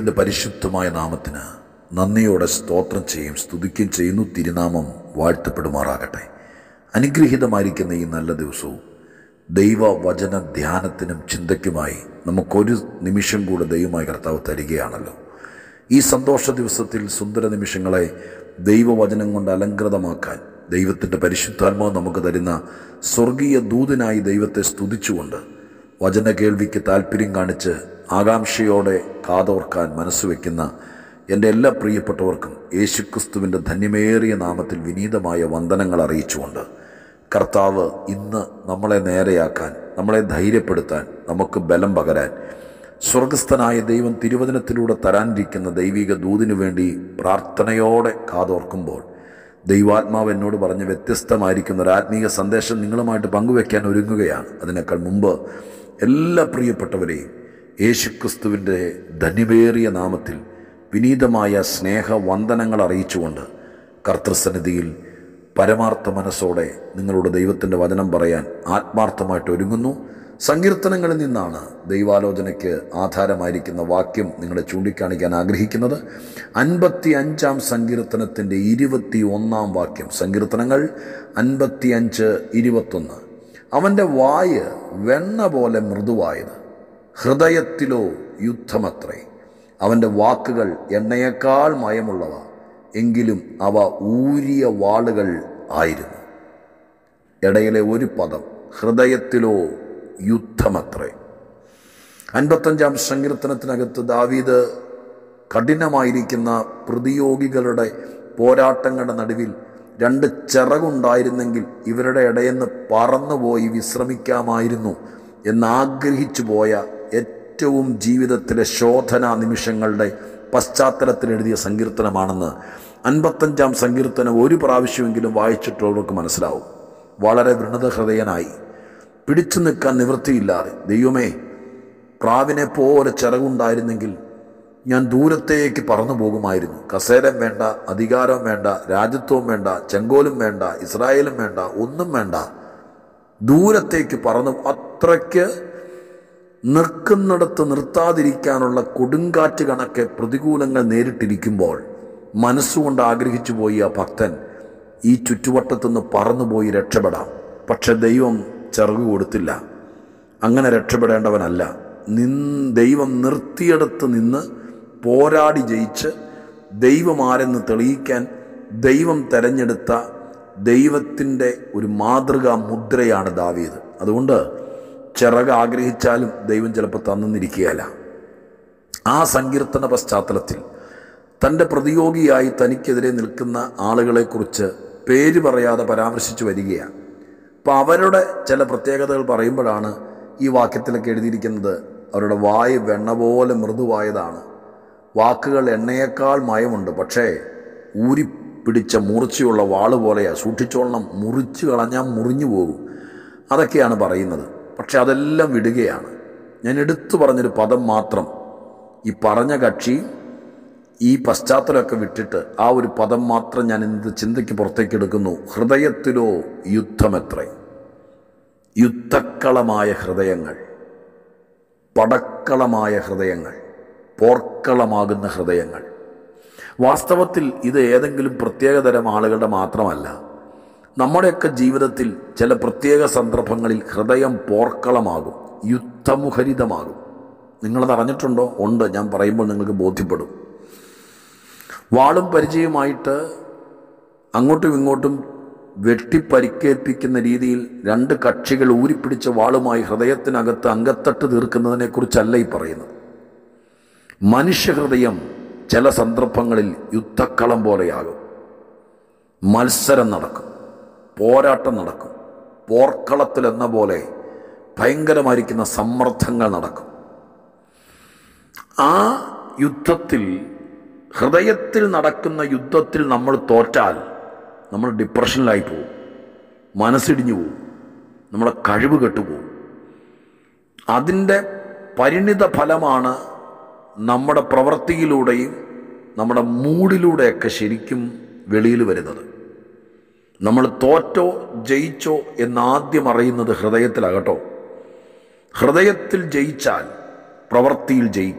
ദൈവത്തിൻ്റെ പരിശുദ്ധമായ നാമത്തിന് നന്ദിയോടെ സ്തോത്രം ചെയ്യും സ്തുതിക്കുകയും ചെയ്യുന്നു തിരുനാമം വാഴ്ത്തപ്പെടുമാറാകട്ടെ അനുഗ്രഹീതമായിരിക്കുന്ന ഈ നല്ല ദിവസവും ദൈവവചന ധ്യാനത്തിനും ചിന്തയ്ക്കുമായി നമുക്കൊരു നിമിഷം കൂടെ ദൈവമായി കർത്താവ് തരികയാണല്ലോ ഈ സന്തോഷ ദിവസത്തിൽ സുന്ദര നിമിഷങ്ങളെ ദൈവവചനം കൊണ്ട് അലങ്കൃതമാക്കാൻ ദൈവത്തിൻ്റെ പരിശുദ്ധാത്മാവ് നമുക്ക് തരുന്ന സ്വർഗീയ ദൂതനായി ദൈവത്തെ സ്തുതിച്ചുകൊണ്ട് വചന കേൾവിക്ക് താല്പര്യം കാണിച്ച് ആകാംക്ഷയോടെ കാതോർക്കാൻ മനസ്സുവെക്കുന്ന എൻ്റെ എല്ലാ പ്രിയപ്പെട്ടവർക്കും യേശുക്രിസ്തുവിൻ്റെ ധന്യമേറിയ നാമത്തിൽ വിനീതമായ വന്ദനങ്ങൾ അറിയിച്ചുകൊണ്ട് കർത്താവ് ഇന്ന് നമ്മളെ നേരെയാക്കാൻ നമ്മളെ ധൈര്യപ്പെടുത്താൻ നമുക്ക് ബലം പകരാൻ സ്വർഗസ്ഥനായ ദൈവം തിരുവചനത്തിലൂടെ തരാനിരിക്കുന്ന ദൈവിക ദൂതിനു വേണ്ടി പ്രാർത്ഥനയോടെ കാതോർക്കുമ്പോൾ ദൈവാത്മാവ് എന്നോട് പറഞ്ഞ് വ്യത്യസ്തമായിരിക്കുന്ന ഒരു ആത്മീയ സന്ദേശം നിങ്ങളുമായിട്ട് പങ്കുവെക്കാൻ ഒരുങ്ങുകയാണ് അതിനേക്കാൾ മുമ്പ് എല്ലാ പ്രിയപ്പെട്ടവരെയും യേശുക്രിസ്തുവിൻ്റെ ധന്യമേറിയ നാമത്തിൽ വിനീതമായ സ്നേഹവന്ദനങ്ങൾ അറിയിച്ചുകൊണ്ട് കർത്തൃസന്നിധിയിൽ പരമാർത്ഥ മനസ്സോടെ നിങ്ങളുടെ ദൈവത്തിൻ്റെ വചനം പറയാൻ ആത്മാർത്ഥമായിട്ട് ഒരുങ്ങുന്നു സങ്കീർത്തനങ്ങളിൽ നിന്നാണ് ദൈവാലോചനയ്ക്ക് ആധാരമായിരിക്കുന്ന വാക്യം നിങ്ങളെ ചൂണ്ടിക്കാണിക്കാൻ ആഗ്രഹിക്കുന്നത് അൻപത്തി അഞ്ചാം സങ്കീർത്തനത്തിൻ്റെ ഇരുപത്തി ഒന്നാം വാക്യം സങ്കീർത്തനങ്ങൾ അൻപത്തി അഞ്ച് ഇരുപത്തൊന്ന് അവൻ്റെ വായ് വെണ്ണ പോലെ മൃദുവായത് ഹൃദയത്തിലോ യുദ്ധമത്രേ അവൻ്റെ വാക്കുകൾ എണ്ണയേക്കാൾ മയമുള്ളവ എങ്കിലും അവ ഊരിയ വാളുകൾ ആയിരുന്നു ഇടയിലെ ഒരു പദം ഹൃദയത്തിലോ യുദ്ധമത്രേ അൻപത്തഞ്ചാം സങ്കീർത്തനത്തിനകത്ത് ദാവീദ് കഠിനമായിരിക്കുന്ന പ്രതിയോഗികളുടെ പോരാട്ടങ്ങളുടെ നടുവിൽ രണ്ട് ചിറകുണ്ടായിരുന്നെങ്കിൽ ഇവരുടെ ഇടയെന്ന് പറന്നുപോയി വിശ്രമിക്കാമായിരുന്നു എന്നാഗ്രഹിച്ചു പോയ ഏറ്റവും ജീവിതത്തിലെ ശോധനാ നിമിഷങ്ങളുടെ പശ്ചാത്തലത്തിൽ എഴുതിയ സങ്കീർത്തനമാണെന്ന് അൻപത്തഞ്ചാം സങ്കീർത്തനം ഒരു പ്രാവശ്യമെങ്കിലും വായിച്ചിട്ടുള്ളവർക്ക് മനസ്സിലാവും വളരെ വൃണത ഹൃദയനായി പിടിച്ചു നിൽക്കാൻ നിവൃത്തിയില്ലാതെ ദൈവമേ പ്രാവിനെ പോലെ ചിറകുണ്ടായിരുന്നെങ്കിൽ ഞാൻ ദൂരത്തേക്ക് പറന്നു പോകുമായിരുന്നു കസേരം വേണ്ട അധികാരം വേണ്ട രാജ്യത്വം വേണ്ട ചെങ്കോലും വേണ്ട ഇസ്രായേലും വേണ്ട ഒന്നും വേണ്ട ദൂരത്തേക്ക് പറന്നു അത്രയ്ക്ക് നിൽക്കുന്നിടത്ത് നിർത്താതിരിക്കാനുള്ള കൊടുങ്കാറ്റ് കണക്കെ പ്രതികൂലങ്ങൾ നേരിട്ടിരിക്കുമ്പോൾ മനസ്സുകൊണ്ട് ആഗ്രഹിച്ചു പോയി ആ ഭക്തൻ ഈ ചുറ്റുവട്ടത്തുനിന്ന് പറന്നുപോയി രക്ഷപ്പെടാം പക്ഷെ ദൈവം ചിറകു കൊടുത്തില്ല അങ്ങനെ രക്ഷപ്പെടേണ്ടവനല്ല നിൻ ദൈവം നിർത്തിയിടത്ത് നിന്ന് പോരാടി ജയിച്ച് ദൈവമാരെന്ന് തെളിയിക്കാൻ ദൈവം തെരഞ്ഞെടുത്ത ദൈവത്തിൻ്റെ ഒരു മാതൃകാ മുദ്രയാണ് ദാവീദ് അതുകൊണ്ട് ചിറക് ആഗ്രഹിച്ചാലും ദൈവം ചിലപ്പോൾ തന്നിരിക്കുകയല്ല ആ സങ്കീർത്തന പശ്ചാത്തലത്തിൽ തൻ്റെ പ്രതിയോഗിയായി തനിക്കെതിരെ നിൽക്കുന്ന ആളുകളെക്കുറിച്ച് പേര് പറയാതെ പരാമർശിച്ചു വരികയാണ് അപ്പോൾ അവരുടെ ചില പ്രത്യേകതകൾ പറയുമ്പോഴാണ് ഈ വാക്യത്തിലൊക്കെ എഴുതിയിരിക്കുന്നത് അവരുടെ വായ് വെണ്ണ പോലെ മൃദുവായതാണ് വാക്കുകൾ എണ്ണയേക്കാൾ മയമുണ്ട് പക്ഷേ ഊരിപ്പിടിച്ച മൂർച്ചയുള്ള വാള് പോലെയാണ് സൂക്ഷിച്ചോളണം മുറിച്ച് കളഞ്ഞാൽ മുറിഞ്ഞു പോകും അതൊക്കെയാണ് പറയുന്നത് പക്ഷെ അതെല്ലാം വിടുകയാണ് ഞാൻ എടുത്തു പറഞ്ഞൊരു പദം മാത്രം ഈ പറഞ്ഞ കക്ഷി ഈ പശ്ചാത്തലമൊക്കെ വിട്ടിട്ട് ആ ഒരു പദം മാത്രം ഞാൻ എന്ത് ചിന്തയ്ക്ക് പുറത്തേക്ക് എടുക്കുന്നു ഹൃദയത്തിലോ യുദ്ധമെത്രേ യുദ്ധക്കളമായ ഹൃദയങ്ങൾ പടക്കളമായ ഹൃദയങ്ങൾ പോർക്കളമാകുന്ന ഹൃദയങ്ങൾ വാസ്തവത്തിൽ ഇത് ഏതെങ്കിലും പ്രത്യേകതരം ആളുകളുടെ മാത്രമല്ല നമ്മുടെയൊക്കെ ജീവിതത്തിൽ ചില പ്രത്യേക സന്ദർഭങ്ങളിൽ ഹൃദയം പോർക്കളമാകും യുദ്ധമുഖരിതമാകും നിങ്ങളത് അറിഞ്ഞിട്ടുണ്ടോ ഉണ്ട് ഞാൻ പറയുമ്പോൾ നിങ്ങൾക്ക് ബോധ്യപ്പെടും വാളും പരിചയമായിട്ട് അങ്ങോട്ടും ഇങ്ങോട്ടും വെട്ടിപ്പരിക്കേൽപ്പിക്കുന്ന രീതിയിൽ രണ്ട് കക്ഷികൾ ഊരിപ്പിടിച്ച വാളുമായി ഹൃദയത്തിനകത്ത് അങ്കത്തട്ട് തീർക്കുന്നതിനെക്കുറിച്ചല്ല ഈ പറയുന്നത് മനുഷ്യഹൃദയം ചില സന്ദർഭങ്ങളിൽ യുദ്ധക്കളം പോലെയാകും മത്സരം നടക്കും പോരാട്ടം നടക്കും പോർക്കളത്തിൽ എന്ന പോലെ ഭയങ്കരമായിരിക്കുന്ന സമ്മർദ്ദങ്ങൾ നടക്കും ആ യുദ്ധത്തിൽ ഹൃദയത്തിൽ നടക്കുന്ന യുദ്ധത്തിൽ നമ്മൾ തോറ്റാൽ നമ്മൾ ഡിപ്രഷനിലായി പോകും മനസ്സിടിഞ്ഞു പോകും നമ്മളെ കഴിവ് കെട്ടുപോകും അതിൻ്റെ പരിണിത ഫലമാണ് നമ്മുടെ പ്രവൃത്തിയിലൂടെയും നമ്മുടെ മൂഡിലൂടെയൊക്കെ ശരിക്കും വെളിയിൽ വരുന്നത് നമ്മൾ തോറ്റോ ജയിച്ചോ എന്നാദ്യം അറിയുന്നത് ഹൃദയത്തിലാകട്ടോ ഹൃദയത്തിൽ ജയിച്ചാൽ പ്രവൃത്തിയിൽ ജയിക്കും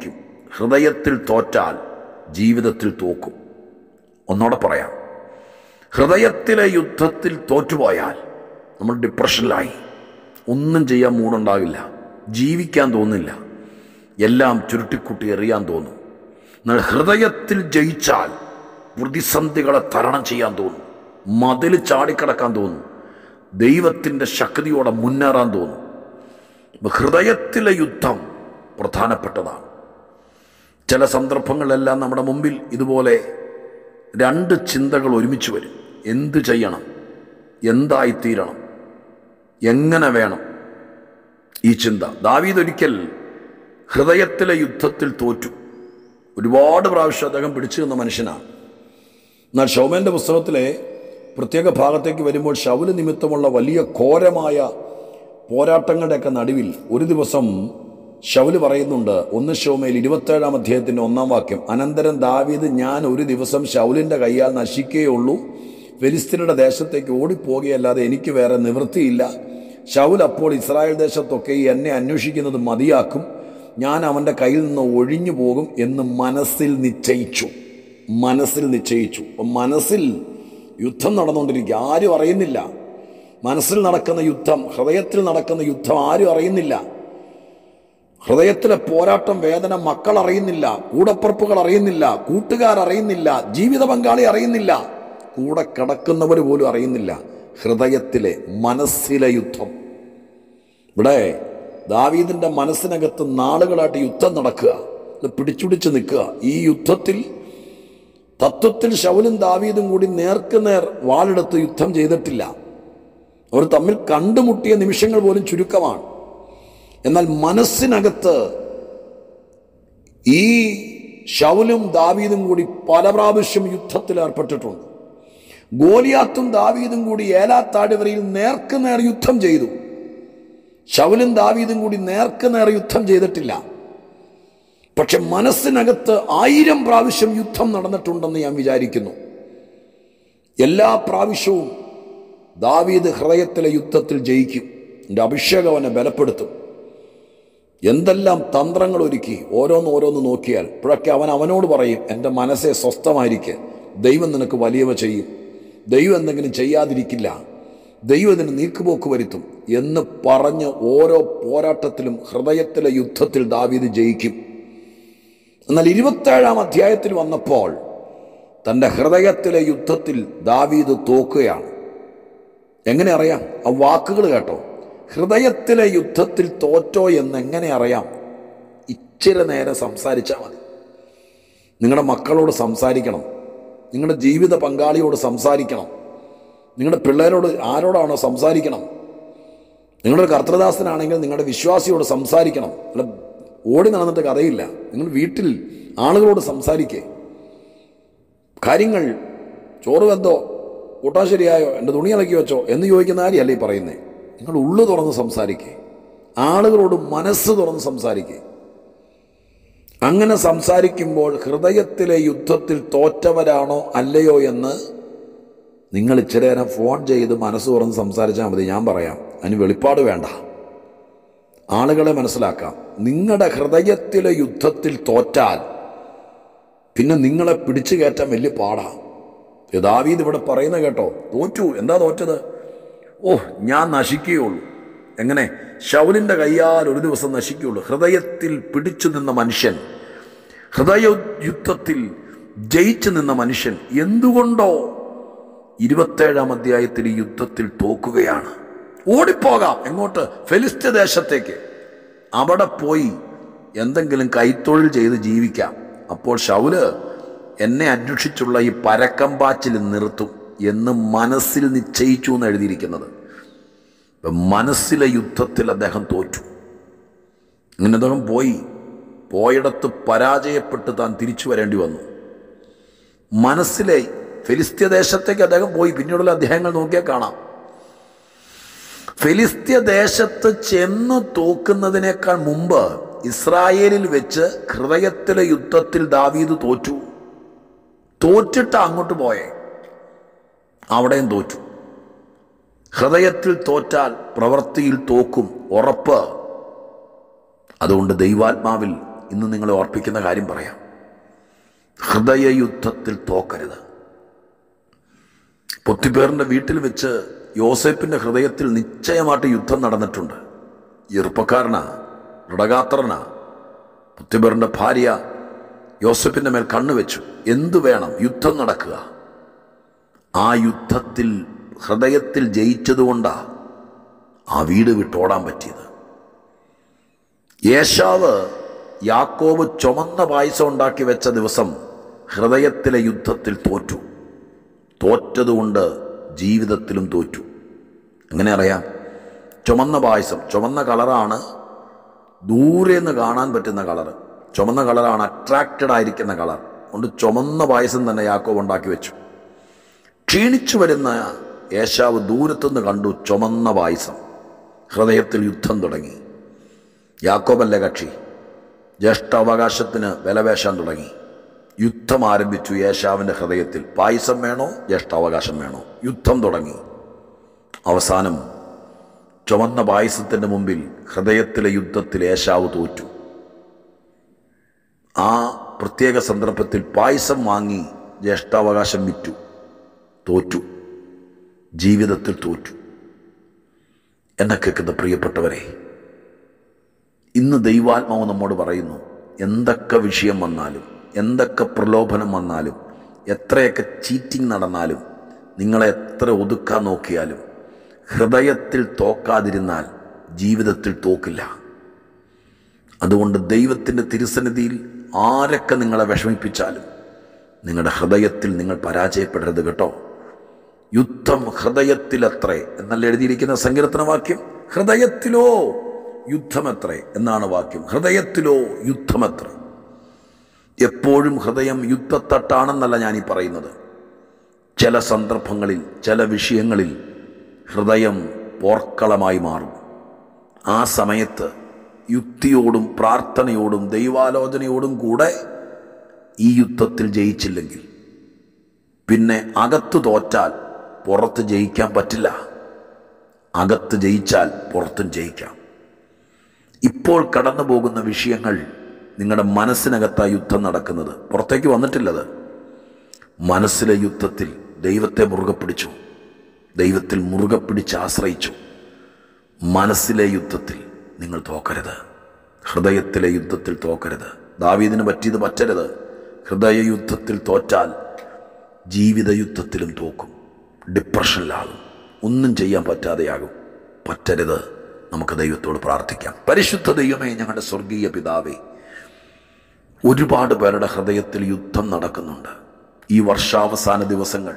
ഹൃദയത്തിൽ തോറ്റാൽ ജീവിതത്തിൽ തോക്കും ഒന്നോടെ പറയാം ഹൃദയത്തിലെ യുദ്ധത്തിൽ തോറ്റുപോയാൽ നമ്മൾ ഡിപ്രഷനിലായി ഒന്നും ചെയ്യാൻ മൂടുണ്ടാകില്ല ജീവിക്കാൻ തോന്നില്ല എല്ലാം ചുരുട്ടിക്കുട്ടി എറിയാൻ തോന്നും എന്നാൽ ഹൃദയത്തിൽ ജയിച്ചാൽ പ്രതിസന്ധികളെ തരണം ചെയ്യാൻ തോന്നും മതിൽ ചാടിക്കടക്കാൻ തോന്നും ദൈവത്തിൻ്റെ ശക്തിയോടെ മുന്നേറാൻ തോന്നും അപ്പൊ ഹൃദയത്തിലെ യുദ്ധം പ്രധാനപ്പെട്ടതാണ് ചില സന്ദർഭങ്ങളിലെല്ലാം നമ്മുടെ മുമ്പിൽ ഇതുപോലെ രണ്ട് ചിന്തകൾ ഒരുമിച്ച് വരും എന്ത് ചെയ്യണം എന്തായിത്തീരണം എങ്ങനെ വേണം ഈ ചിന്ത ദാവീദ് ഒരിക്കൽ ഹൃദയത്തിലെ യുദ്ധത്തിൽ തോറ്റു ഒരുപാട് പ്രാവശ്യം അദ്ദേഹം പിടിച്ചു നിന്ന മനുഷ്യനാണ് എന്നാൽ ഷൗമേൻ്റെ പുസ്തകത്തിലെ പ്രത്യേക ഭാഗത്തേക്ക് വരുമ്പോൾ ശൗല് നിമിത്തമുള്ള വലിയ ഘോരമായ പോരാട്ടങ്ങളുടെയൊക്കെ നടുവിൽ ഒരു ദിവസം ശൗല് പറയുന്നുണ്ട് ഒന്ന് ഷൗമേൽ ഇരുപത്തേഴാം അധ്യായത്തിൻ്റെ ഒന്നാം വാക്യം അനന്തരം ദാവീദ് ഞാൻ ഒരു ദിവസം ശൗലിൻ്റെ കയ്യാൽ നശിക്കുകയുള്ളൂ ഫെലിസ്തീനയുടെ ദേശത്തേക്ക് ഓടിപ്പോകുകയല്ലാതെ എനിക്ക് വേറെ നിവൃത്തിയില്ല ശൗൽ അപ്പോൾ ഇസ്രായേൽ ദേശത്തൊക്കെ എന്നെ അന്വേഷിക്കുന്നത് മതിയാക്കും ഞാൻ അവൻ്റെ കയ്യിൽ നിന്ന് ഒഴിഞ്ഞു പോകും എന്ന് മനസ്സിൽ നിശ്ചയിച്ചു മനസ്സിൽ നിശ്ചയിച്ചു അപ്പം മനസ്സിൽ യുദ്ധം നടന്നുകൊണ്ടിരിക്കുക ആരും അറിയുന്നില്ല മനസ്സിൽ നടക്കുന്ന യുദ്ധം ഹൃദയത്തിൽ നടക്കുന്ന യുദ്ധം ആരും അറിയുന്നില്ല ഹൃദയത്തിലെ പോരാട്ടം വേദന മക്കൾ അറിയുന്നില്ല കൂടപ്പുറപ്പുകൾ അറിയുന്നില്ല കൂട്ടുകാർ അറിയുന്നില്ല ജീവിത പങ്കാളി അറിയുന്നില്ല കൂടെ കിടക്കുന്നവർ പോലും അറിയുന്നില്ല ഹൃദയത്തിലെ മനസ്സിലെ യുദ്ധം ഇവിടെ ദാവീദിന്റെ മനസ്സിനകത്ത് നാളുകളായിട്ട് യുദ്ധം നടക്കുക ഇത് പിടിച്ചുപിടിച്ച് നിൽക്കുക ഈ യുദ്ധത്തിൽ തത്വത്തിൽ ശൗലും ദാവീദും കൂടി നേർക്കുനേർ വാളെടുത്ത് യുദ്ധം ചെയ്തിട്ടില്ല അവർ തമ്മിൽ കണ്ടുമുട്ടിയ നിമിഷങ്ങൾ പോലും ചുരുക്കമാണ് എന്നാൽ മനസ്സിനകത്ത് ഈ ശൗലും ദാവീദും കൂടി പല പ്രാവശ്യം യുദ്ധത്തിൽ ഏർപ്പെട്ടിട്ടുണ്ട് ഗോലിയാത്തും ദാവീദും കൂടി ഏലാത്താടിവരയിൽ നേർക്കുനേർ യുദ്ധം ചെയ്തു ശൗലും ദാവീദും കൂടി നേർക്കുനേർ യുദ്ധം ചെയ്തിട്ടില്ല പക്ഷെ മനസ്സിനകത്ത് ആയിരം പ്രാവശ്യം യുദ്ധം നടന്നിട്ടുണ്ടെന്ന് ഞാൻ വിചാരിക്കുന്നു എല്ലാ പ്രാവശ്യവും ദാവീദ് ഹൃദയത്തിലെ യുദ്ധത്തിൽ ജയിക്കും എൻ്റെ അഭിഷേകം അവനെ ബലപ്പെടുത്തും എന്തെല്ലാം തന്ത്രങ്ങൾ ഒരുക്കി ഓരോന്ന് ഓരോന്ന് നോക്കിയാൽ ഇപ്പോഴൊക്കെ അവൻ അവനോട് പറയും എൻ്റെ മനസ്സെ സ്വസ്ഥമായിരിക്കെ ദൈവം നിനക്ക് വലിയവ ചെയ്യും ദൈവം എന്തെങ്കിലും ചെയ്യാതിരിക്കില്ല ദൈവം ഇതിന് നീക്കുപോക്ക് വരുത്തും എന്ന് പറഞ്ഞ് ഓരോ പോരാട്ടത്തിലും ഹൃദയത്തിലെ യുദ്ധത്തിൽ ദാവീദ് ജയിക്കും എന്നാൽ ഇരുപത്തേഴാം അധ്യായത്തിൽ വന്നപ്പോൾ തൻ്റെ ഹൃദയത്തിലെ യുദ്ധത്തിൽ ദാവീദ് തോക്കുകയാണ് എങ്ങനെ അറിയാം ആ വാക്കുകൾ കേട്ടോ ഹൃദയത്തിലെ യുദ്ധത്തിൽ തോറ്റോ എന്ന് എങ്ങനെ അറിയാം ഇച്ചിരി നേരം സംസാരിച്ചാൽ മതി നിങ്ങളുടെ മക്കളോട് സംസാരിക്കണം നിങ്ങളുടെ ജീവിത പങ്കാളിയോട് സംസാരിക്കണം നിങ്ങളുടെ പിള്ളേരോട് ആരോടാണോ സംസാരിക്കണം നിങ്ങളുടെ കർത്തൃദാസനാണെങ്കിൽ നിങ്ങളുടെ വിശ്വാസിയോട് സംസാരിക്കണം അല്ല ഓടി നടന്നിട്ട് കഥയില്ല നിങ്ങൾ വീട്ടിൽ ആളുകളോട് സംസാരിക്കേ കാര്യങ്ങൾ ചോറ് വെന്തോ കൂട്ടാൻ ശരിയായോ എൻ്റെ തുണി ഇളക്കി വെച്ചോ എന്ന് ചോദിക്കുന്ന കാര്യമല്ല ഈ പറയുന്നേ നിങ്ങൾ ഉള്ളു തുറന്ന് സംസാരിക്കേ ആളുകളോട് മനസ്സ് തുറന്ന് സംസാരിക്കേ അങ്ങനെ സംസാരിക്കുമ്പോൾ ഹൃദയത്തിലെ യുദ്ധത്തിൽ തോറ്റവരാണോ അല്ലയോ എന്ന് നിങ്ങൾ ഇച്ചിരി നേരം ഫോൺ ചെയ്ത് മനസ്സ് തുറന്ന് സംസാരിച്ചാൽ മതി ഞാൻ പറയാം അതിന് വെളിപ്പാട് വേണ്ട ആളുകളെ മനസ്സിലാക്കാം നിങ്ങളുടെ ഹൃദയത്തിലെ യുദ്ധത്തിൽ തോറ്റാൽ പിന്നെ നിങ്ങളെ പിടിച്ചു കയറ്റാൻ വലിയ പാടാ യഥാവീത് ഇവിടെ പറയുന്ന കേട്ടോ തോറ്റു എന്താ തോറ്റത് ഓ ഞാൻ നശിക്കുകയുള്ളൂ എങ്ങനെ ശൗലിൻ്റെ കയ്യാൽ ഒരു ദിവസം നശിക്കുകയുള്ളൂ ഹൃദയത്തിൽ പിടിച്ചു നിന്ന മനുഷ്യൻ ഹൃദയ യുദ്ധത്തിൽ ജയിച്ചു നിന്ന മനുഷ്യൻ എന്തുകൊണ്ടോ ഇരുപത്തേഴാം അധ്യായത്തിൽ ഈ യുദ്ധത്തിൽ തോക്കുകയാണ് ഓടിപ്പോകാം എങ്ങോട്ട് ഫെലിസ്ത്യ ദേശത്തേക്ക് അവിടെ പോയി എന്തെങ്കിലും കൈത്തൊഴിൽ ചെയ്ത് ജീവിക്കാം അപ്പോൾ ഷൗല് എന്നെ അന്വേഷിച്ചുള്ള ഈ പരക്കമ്പാച്ചിൽ നിർത്തും എന്ന് മനസ്സിൽ നിശ്ചയിച്ചു എന്ന് എഴുതിയിരിക്കുന്നത് ഇപ്പം മനസ്സിലെ യുദ്ധത്തിൽ അദ്ദേഹം തോറ്റു അങ്ങനെ അദ്ദേഹം പോയി പോയിടത്ത് പരാജയപ്പെട്ട് താൻ തിരിച്ചു വരേണ്ടി വന്നു മനസ്സിലെ ഫിലിസ്ത്യ ദേശത്തേക്ക് അദ്ദേഹം പോയി പിന്നീടുള്ള അധ്യായങ്ങൾ നോക്കിയാൽ കാണാം ഫിലിസ്ത്യ ദേശത്ത് ചെന്ന് തോക്കുന്നതിനേക്കാൾ മുമ്പ് ഇസ്രായേലിൽ വെച്ച് ഹൃദയത്തിലെ യുദ്ധത്തിൽ ദാവീദ് തോറ്റു തോറ്റിട്ട് അങ്ങോട്ട് പോയേ അവിടെയും തോറ്റു ഹൃദയത്തിൽ തോറ്റാൽ പ്രവൃത്തിയിൽ തോക്കും ഉറപ്പ് അതുകൊണ്ട് ദൈവാത്മാവിൽ ഇന്ന് നിങ്ങളെ ഓർപ്പിക്കുന്ന കാര്യം പറയാം ഹൃദയയുദ്ധത്തിൽ തോക്കരുത് പൊത്തിപ്പേറിൻ്റെ വീട്ടിൽ വെച്ച് യോസേപ്പിൻ്റെ ഹൃദയത്തിൽ നിശ്ചയമായിട്ട് യുദ്ധം നടന്നിട്ടുണ്ട് ചെറുപ്പക്കാരനാ ദൃഢഗാത്രനാ പൊത്തിപ്പേറിൻ്റെ ഭാര്യ യോസഫിൻ്റെ മേൽ കണ്ണു വെച്ചു എന്തു വേണം യുദ്ധം നടക്കുക ആ യുദ്ധത്തിൽ ഹൃദയത്തിൽ ജയിച്ചതുകൊണ്ടാ ആ വീട് വിട്ടോടാൻ പറ്റിയത് യേശാവ് യാക്കോബ് ചുമന്ന പായസം ഉണ്ടാക്കി വെച്ച ദിവസം ഹൃദയത്തിലെ യുദ്ധത്തിൽ തോറ്റു തോറ്റതുകൊണ്ട് ജീവിതത്തിലും തോറ്റു എങ്ങനെ അറിയാം ചുമന്ന പായസം ചുമന്ന കളറാണ് ദൂരെ നിന്ന് കാണാൻ പറ്റുന്ന കളർ ചുമന്ന കളറാണ് അട്രാക്റ്റഡ് ആയിരിക്കുന്ന കളർ അതുകൊണ്ട് ചുമന്ന പായസം തന്നെ യാക്കോബ് ഉണ്ടാക്കി വെച്ചു ക്ഷീണിച്ചു വരുന്ന യേശാവ് ദൂരത്തുനിന്ന് കണ്ടു ചുമന്ന പായസം ഹൃദയത്തിൽ യുദ്ധം തുടങ്ങി യാക്കോബല്ല കക്ഷി ജ്യേഷ്ഠാവകാശത്തിന് വിലവേശാൻ തുടങ്ങി യുദ്ധം ആരംഭിച്ചു യേശാവിൻ്റെ ഹൃദയത്തിൽ പായസം വേണോ ജ്യേഷ്ഠാവകാശം വേണോ യുദ്ധം തുടങ്ങി അവസാനം ചുവന്ന പായസത്തിൻ്റെ മുമ്പിൽ ഹൃദയത്തിലെ യുദ്ധത്തിൽ യേശാവ് തോറ്റു ആ പ്രത്യേക സന്ദർഭത്തിൽ പായസം വാങ്ങി ജ്യേഷ്ഠാവകാശം വിറ്റു തോറ്റു ജീവിതത്തിൽ തോറ്റു എന്നെ കേൾക്കുന്ന പ്രിയപ്പെട്ടവരെ ഇന്ന് ദൈവാത്മാവ് നമ്മോട് പറയുന്നു എന്തൊക്കെ വിഷയം വന്നാലും എന്തൊക്കെ പ്രലോഭനം വന്നാലും എത്രയൊക്കെ ചീറ്റിംഗ് നടന്നാലും നിങ്ങളെ എത്ര ഒതുക്കാൻ നോക്കിയാലും ഹൃദയത്തിൽ തോക്കാതിരുന്നാൽ ജീവിതത്തിൽ തോക്കില്ല അതുകൊണ്ട് ദൈവത്തിൻ്റെ തിരുസന്നിധിയിൽ ആരൊക്കെ നിങ്ങളെ വിഷമിപ്പിച്ചാലും നിങ്ങളുടെ ഹൃദയത്തിൽ നിങ്ങൾ പരാജയപ്പെടരുത് കേട്ടോ യുദ്ധം ഹൃദയത്തിലത്രേ എന്നല്ല എഴുതിയിരിക്കുന്ന സങ്കീർത്തന വാക്യം ഹൃദയത്തിലോ യുദ്ധമത്രേ എന്നാണ് വാക്യം ഹൃദയത്തിലോ യുദ്ധമത്രേ എപ്പോഴും ഹൃദയം യുദ്ധത്തട്ടാണെന്നല്ല ഞാൻ ഈ പറയുന്നത് ചില സന്ദർഭങ്ങളിൽ ചില വിഷയങ്ങളിൽ ഹൃദയം പോർക്കളമായി മാറും ആ സമയത്ത് യുക്തിയോടും പ്രാർത്ഥനയോടും ദൈവാലോചനയോടും കൂടെ ഈ യുദ്ധത്തിൽ ജയിച്ചില്ലെങ്കിൽ പിന്നെ അകത്ത് തോറ്റാൽ പുറത്ത് ജയിക്കാൻ പറ്റില്ല അകത്ത് ജയിച്ചാൽ പുറത്തും ജയിക്കാം ഇപ്പോൾ കടന്നു പോകുന്ന വിഷയങ്ങൾ നിങ്ങളുടെ മനസ്സിനകത്താ യുദ്ധം നടക്കുന്നത് പുറത്തേക്ക് വന്നിട്ടില്ലത് മനസ്സിലെ യുദ്ധത്തിൽ ദൈവത്തെ മുറുകെ പിടിച്ചു ദൈവത്തിൽ മുറുകെ പിടിച്ച് ആശ്രയിച്ചു മനസ്സിലെ യുദ്ധത്തിൽ നിങ്ങൾ തോക്കരുത് ഹൃദയത്തിലെ യുദ്ധത്തിൽ തോക്കരുത് ദാവീദിന് പറ്റിയത് പറ്റരുത് ഹൃദയ യുദ്ധത്തിൽ തോറ്റാൽ ജീവിത യുദ്ധത്തിലും തോക്കും ഡിപ്രഷനിലാകും ഒന്നും ചെയ്യാൻ പറ്റാതെയാകും പറ്റരുത് നമുക്ക് ദൈവത്തോട് പ്രാർത്ഥിക്കാം പരിശുദ്ധ ദൈവമേ ഞങ്ങളുടെ സ്വർഗീയ പിതാവേ ഒരുപാട് പേരുടെ ഹൃദയത്തിൽ യുദ്ധം നടക്കുന്നുണ്ട് ഈ വർഷാവസാന ദിവസങ്ങൾ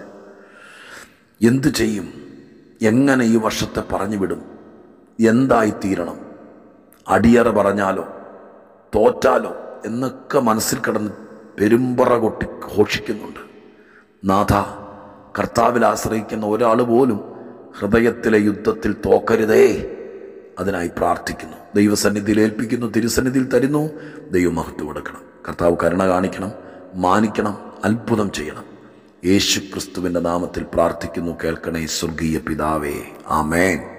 എന്തു ചെയ്യും എങ്ങനെ ഈ വർഷത്തെ പറഞ്ഞു വിടും എന്തായിത്തീരണം അടിയറ പറഞ്ഞാലോ തോറ്റാലോ എന്നൊക്കെ മനസ്സിൽ കിടന്ന് പെരുമ്പറ കൊട്ടി ഘോഷിക്കുന്നുണ്ട് നാഥ കർത്താവിൽ ആശ്രയിക്കുന്ന ഒരാൾ പോലും ഹൃദയത്തിലെ യുദ്ധത്തിൽ തോക്കരുതേ അതിനായി പ്രാർത്ഥിക്കുന്നു ദൈവസന്നിധിയിൽ ഏൽപ്പിക്കുന്നു തിരുസന്നിധിയിൽ തരുന്നു ദൈവമഹത്വം കൊടുക്കണം കർത്താവ് കരുണ കാണിക്കണം മാനിക്കണം അത്ഭുതം ചെയ്യണം യേശു ക്രിസ്തുവിൻ്റെ നാമത്തിൽ പ്രാർത്ഥിക്കുന്നു കേൾക്കണേ സ്വർഗീയ പിതാവേ ആമേൻ